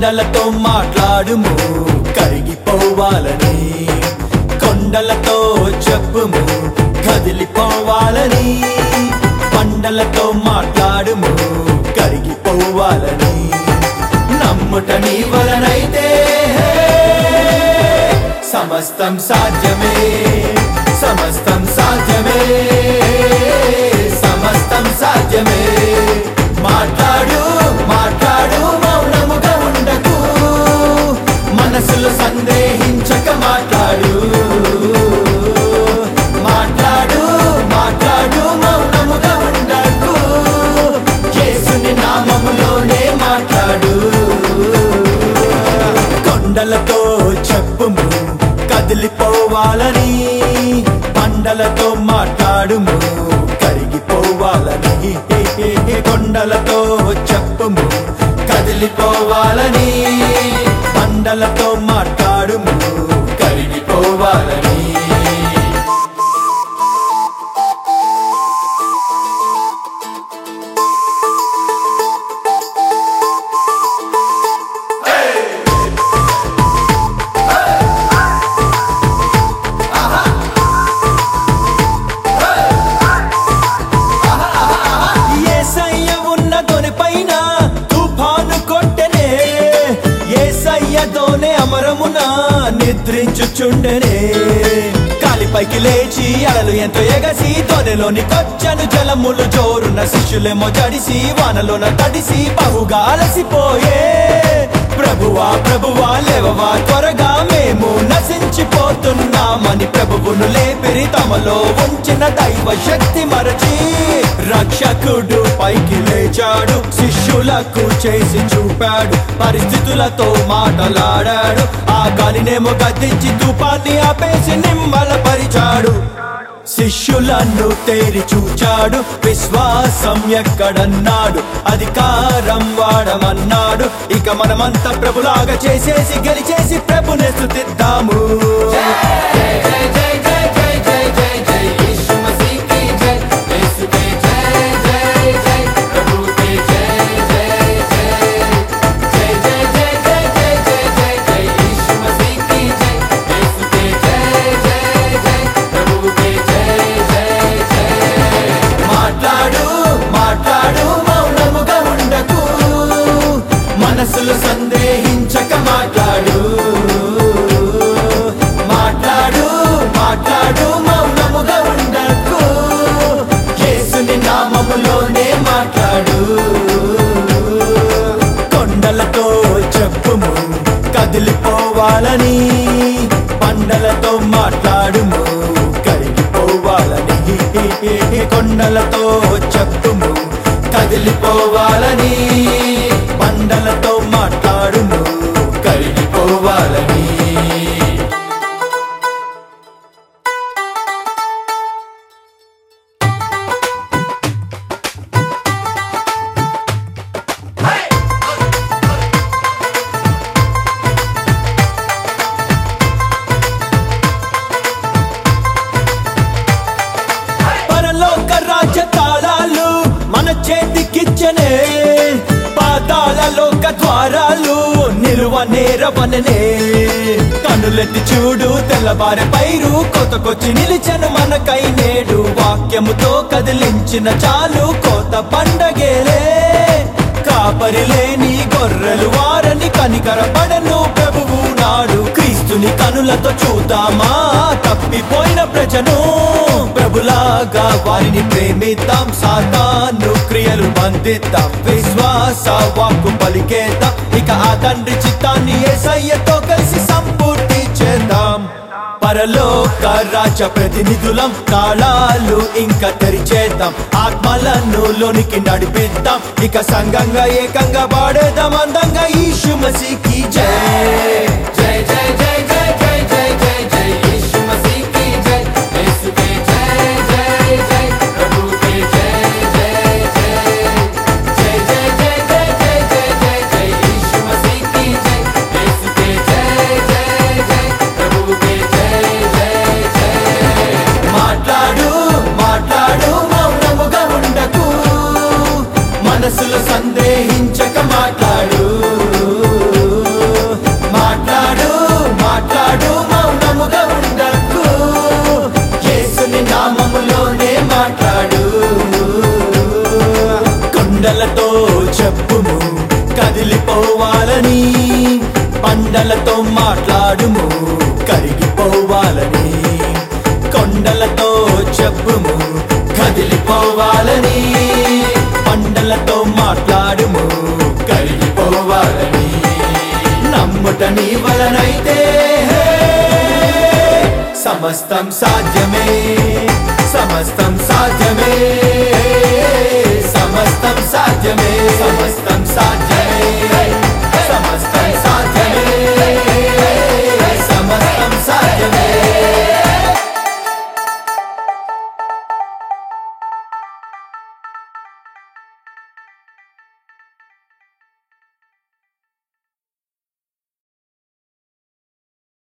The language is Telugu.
కొండలతో మాట్లాడుము కరిగిపోవాలని కొండలతో చెప్పుము కదిలిపోవాలని కొండలతో మాట్లాడుము కరిగిపోవాలని నమ్ముట నీ వలనైతే సమస్తం సాధ్యమే సమస్తం సాధ్యమే సమస్తం సాధ్యమే మాట్లాడు మాట్లాడు మౌనముగా ఉండకు మనసులో సందేహించక మాట్లాడు మాట్లాడు మాట్లాడు మౌనముగా ఉండకు యేసుని నామములోనే మాట్లాడు కొండలతో చెప్పుము కదిలిపోవాలని పండలతో మాట్లాడుము కరిగిపోవాలని కొండలతో చెప్పుము కదిలిపోవాలని పండలతో మాట్లాడుము కరిగిపోవాలని ఏసయ్య ఉన్న దొని పైన తుఫాను కొట్టెనే ఏసయ్యతోనే అమరమున నిద్రించుచుండెనే కాలిపైకి లేచి అలలు ఎంతో ఎగసి తొనెలోని కొచ్చను జలములు జోరున శిష్యులేమో జడిసి వానలోన తడిసి బహుగా అలసిపోయే ప్రభువా ప్రభువా లేవవా త్వరగా మేము నశించిపోతున్నామని ప్రభువును లేపిరి తమలో ఉంచిన దైవ శక్తి మరచి రక్షకుడు పైకి లేచాడు శిష్యులకు చేసి చూపాడు పరిస్థితులతో మాటలాడాడు ఆ గాలినేమో గద్దించి తుపాన్ని ఆపేసి నిమ్మలపరిచాడు శిష్యులను తేరి చూచాడు విశ్వాసం ఎక్కడన్నాడు అధికారం వాడమన్నాడు ఇక మనమంతా ప్రభులాగా చేసేసి గెలిచేసి ప్రభుని స్థుతిద్దాము మాట్లాడు మాట్లాడు మౌనముగా ఉండకు మనసులు సందేహించక మాట్లాడు మాట్లాడు మాట్లాడు మౌనముగా ఉండకు యేసుని నామములోనే మాట్లాడు కొండలతో చెప్పుము కదిలిపోవాలని పండలతో మాట్లాడుము కరిగిపోవాలని కొండలతో చెప్పుము కదిలిపోవాలని పండలతో మాట్లాడుము కరిగిపోవాలని పరలోక రాజ్య తాళాలు మన చేతికిచ్చనే పాతాళ లోక ద్వారాలు నిలువ నేరవననే కనులెత్తి చూడు తెల్లబారె పైరు కొత్తకొచ్చి నిలిచను మనకై నేడు వాక్యముతో కదిలించిన చాలు కోత పండగేలే కాపరి లేని గొర్రెలు వారని కనికరపడను ప్రభువు నాడు క్రీస్తుని కనులతో చూద్దామా తప్పిపోయిన ప్రజను ప్రభులాగా వారిని ప్రేమిద్దాం సాతాను క్రియలు బంధిద్దాం విశ్వాస వాక్కు పలికేద్దాం ఇక ఆ తండ్రి చిత్తాన్ని ఏసయ్యతో కలిసి సంపూర్తి చేద్దాం పరలోక రాజ ప్రతినిధులం తాళాలు ఇంకా తెరిచేద్దాం ఆత్మలను లోనికి నడిపిద్దాం ఇక సంఘంగా ఏకంగా పాడేద్దాం అందంగా ఈ మసీకి జై జై జై జై జై జై జై జై జై यीशु मसीह की जय यीशु के जय जय जय प्रभु के जय जय जय जय जय जय जय जय जय जय यीशु मसीह की जय यीशु के जय जय जय प्रभु के जय जय जय మాట్లాడు మాట్లాడు మౌనముగా ఉండకు మనసులో సందేహించక మాట్లాడు కొండలతో మాట్లాడుము కరిగిపోవాలని కొండలతో చెప్పుము కదిలిపోవాలని కొండలతో మాట్లాడుము కరిగిపోవాలని నమ్ముట నీ వలనైతే సమస్తం సాధ్యమే సమస్తం సాధ్యమే సమస్తం సాధ్యమే సమస్తం